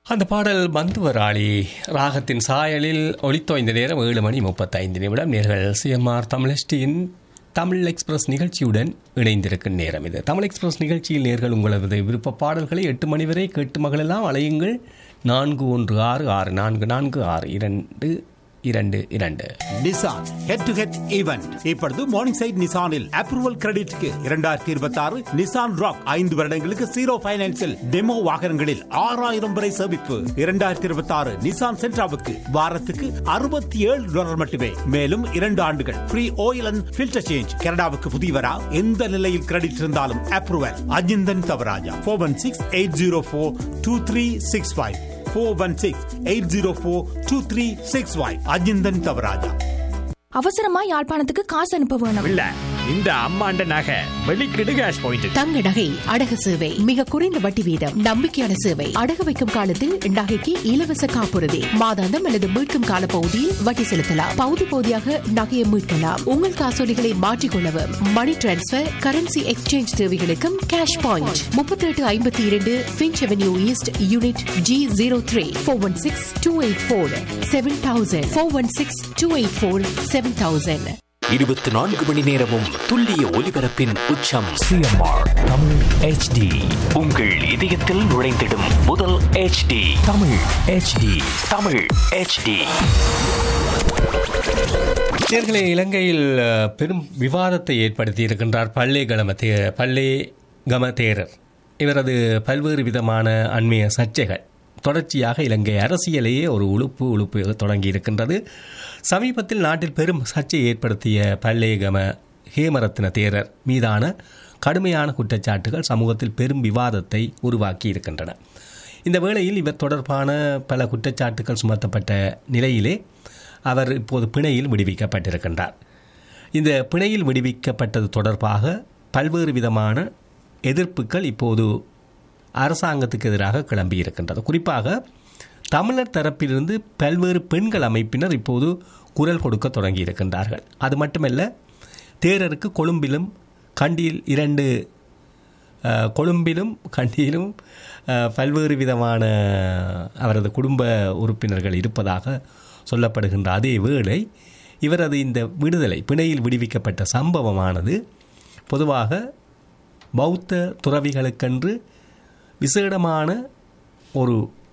அந்த பாடல் பந்துவராளி ராகத்தின் சாயலில் ஒளித்தோய்ந்த நேரம் ஏழு மணி முப்பத்தைந்து நிமிடம் நேர்கள் சிஎம்ஆர் தமிழஸ்டியின் தமிழ் எக்ஸ்பிரஸ் நிகழ்ச்சியுடன் இணைந்திருக்கும் நேரம் இது தமிழ் எக்ஸ்பிரஸ் நிகழ்ச்சியில் நேர்கள் உங்களது விருப்ப பாடல்களை எட்டு மணி வரை கேட்டு மகளெல்லாம் அலையுங்கள் நான்கு ஒன்று ஆறு ஆறு நான்கு நான்கு ஆறு இரண்டு இரண்டு இரண்டு Nissan head to head event இப்பொழுது மார்னிங் சைட் நிசானில் அப்ரூவல் கிரெடிட்க்கு இரண்டாயிரத்தி இருபத்தி ஆறு நிசான் ராக் ஐந்து வருடங்களுக்கு ஜீரோ பைனான்சில் டெமோ வாகனங்களில் ஆறாயிரம் வரை சேமிப்பு இரண்டாயிரத்தி இருபத்தி ஆறு நிசான் சென்ட்ராவுக்கு வாரத்துக்கு அறுபத்தி ஏழு டாலர் மட்டுமே மேலும் இரண்டு ஆண்டுகள் free oil and filter change கனடாவுக்கு புதியவரா எந்த நிலையில் கிரெடிட் இருந்தாலும் approval Ajinthan Thavarajah four one six eight zero four two three six five four one six eight zero four two three six five Ajinthan Thavarajah அவசரமா யாழ்ப்பாணத்துக்கு காசு அனுப்ப வேணும் இல்ல இந்த அம்மாண்ட நகை வெளிக்கிடு கேஷ் பாயிண்ட் தங்க நகை அடகு சேவை மிக குறைந்த வட்டி வீதம் நம்பிக்கையான சேவை அடகு வைக்கும் காலத்தில் நகைக்கு இலவச காப்புறுதி மாதாந்தம் அல்லது மீட்கும் கால பகுதியில் வட்டி செலுத்தலாம் பகுதி பகுதியாக நகையை மீட்கலாம் உங்கள் காசோலிகளை மாற்றிக்கொள்ளவும் மணி டிரான்ஸ்பர் கரன்சி எக்ஸ்சேஞ்ச் தேவைகளுக்கும் கேஷ் பாயிண்ட் முப்பத்தி எட்டு ஐம்பத்தி இரண்டு Finch avenue east unit G zero three four one six two eight four seven thousand four one six two eight four seven thousand இருபத்தி நான்கு மணி நேரமும் துல்லிய ஒலிபரப்பின் உச்சம் சிஎம்ஆர் தமிழ் ஹெச்டி உங்கள் இதயத்தில் நுழைந்திடும் முதல் HD தமிழ் ஹெச்டி தமிழ் HD நேர்களே இலங்கையில் அஹ், பெரும் விவாதத்தை ஏற்படுத்தி இருக்கின்றார் பல்லே கம தே பல்லே கம தேரர் இவரது பல்வேறு விதமான அண்மைய சர்ச்சைகள் தொடர்ச்சியாக இலங்கை அரசியலையே ஒரு உழுப்பு உழுப்பு தொடங்கி இருக்கின்றது சமீபத்தில் நாட்டில் பெரும் சர்ச்சை ஏற்படுத்திய பல்லே கம ஹேமரத்ன தேரர் மீதான கடுமையான குற்றச்சாட்டுகள் சமூகத்தில் பெரும் விவாதத்தை உருவாக்கி இருக்கின்றன இந்த வேளையில் இவர் தொடர்பான பல குற்றச்சாட்டுகள் சுமத்தப்பட்ட நிலையிலே அவர் இப்போது பிணையில் விடுவிக்கப்பட்டிருக்கின்றார் இந்த பிணையில் விடுவிக்கப்பட்டது தொடர்பாக பல்வேறு விதமான எதிர்ப்புகள் இப்போது அரசாங்கத்துக்கு எதிராக கிளம்பியிருக்கின்றது குறிப்பாக தமிழர் தரப்பிலிருந்து பல்வேறு பெண்கள் அமைப்பினர் இப்போது குரல் கொடுக்க தொடங்கியிருக்கின்றார்கள் அது மட்டுமல்ல தேரருக்கு கொழும்பிலும் கண்டியில் இரண்டு அஹ், கொழும்பிலும் கண்டியிலும் அஹ், பல்வேறு விதமான அவரது குடும்ப உறுப்பினர்கள் இருப்பதாக சொல்லப்படுகின்ற அதே வேளை இவரது இந்த விடுதலை பிணையில் விடுவிக்கப்பட்ட சம்பவமானது பொதுவாக பௌத்த துறவிகளுக்கென்று விசேடமான ஒரு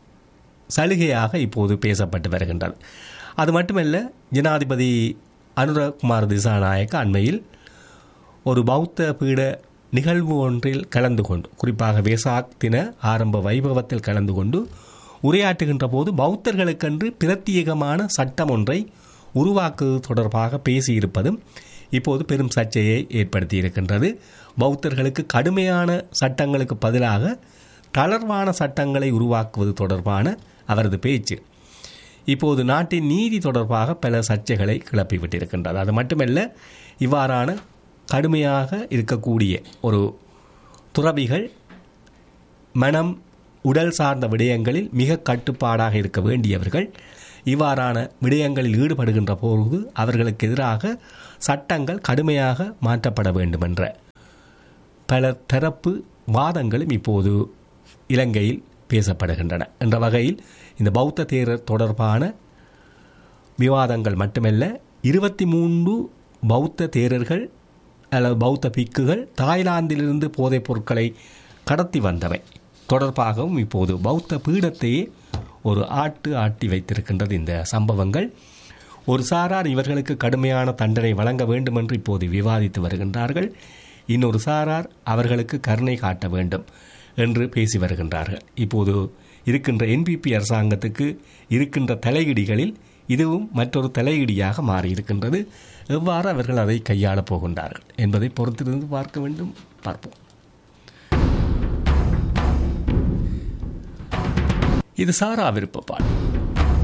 சலுகையாக இப்போது பேசப்பட்டு வருகின்றது அது மட்டுமல்ல ஜனாதிபதி அனுரகுமார் திசாநாயக்க அண்மையில் ஒரு பௌத்த பீட நிகழ்வு ஒன்றில் கலந்து கொண்டு குறிப்பாக வேசாக் தின ஆரம்ப வைபவத்தில் கலந்து கொண்டு உரையாற்றுகின்ற போது பௌத்தர்களுக்கென்று பிரத்யேகமான சட்டம் ஒன்றை உருவாக்குவது தொடர்பாக பேசியிருப்பதும் இப்போது பெரும் சர்ச்சையை ஏற்படுத்தி இருக்கின்றது பௌத்தர்களுக்கு கடுமையான சட்டங்களுக்கு பதிலாக தளர்வான சட்டங்களை உருவாக்குவது தொடர்பான அவரது பேச்சு இப்போது நாட்டின் நீதி தொடர்பாக பல சர்ச்சைகளை கிளப்பிவிட்டிருக்கின்றது அது மட்டுமல்ல இவ்வாறான கடுமையாக இருக்கக்கூடிய ஒரு துறவிகள் மனம் உடல் சார்ந்த விடயங்களில் மிக கட்டுப்பாடாக இருக்க வேண்டியவர்கள் இவ்வாறான விடயங்களில் ஈடுபடுகின்ற போது அவர்களுக்கு எதிராக சட்டங்கள் கடுமையாக மாற்றப்பட வேண்டுமென்ற பல தரப்பு வாதங்களும் இப்போது இலங்கையில் பேசப்படுகின்றன என்ற வகையில் இந்த பௌத்த தேரர் தொடர்பான விவாதங்கள் மட்டுமல்ல இருபத்தி மூன்று பௌத்த தேரர்கள் அல்லது பௌத்த பிக்குகள் தாய்லாந்திலிருந்து போதைப் பொருட்களை கடத்தி வந்தவை தொடர்பாகவும் இப்போது பௌத்த பீடத்தையே ஒரு ஆட்டு ஆட்டி வைத்திருக்கின்றது இந்த சம்பவங்கள் ஒரு சாரார் இவர்களுக்கு கடுமையான தண்டனை வழங்க வேண்டும் என்று இப்போது விவாதித்து வருகின்றார்கள் இன்னொரு சாரார் அவர்களுக்கு கருணை காட்ட வேண்டும் என்று பேசி வருகின்றார்கள் இப்போது இருக்கின்ற என்பிபி அரசாங்கத்துக்கு இருக்கின்ற தலையிடிகளில் இதுவும் மற்றொரு தலையிடியாக மாறியிருக்கின்றது எவ்வாறு அவர்கள் அதை கையாளப் போகின்றார்கள் என்பதை பொறுத்திருந்து பார்க்க வேண்டும் பார்ப்போம் இது சாரா விருப்பப்பாடு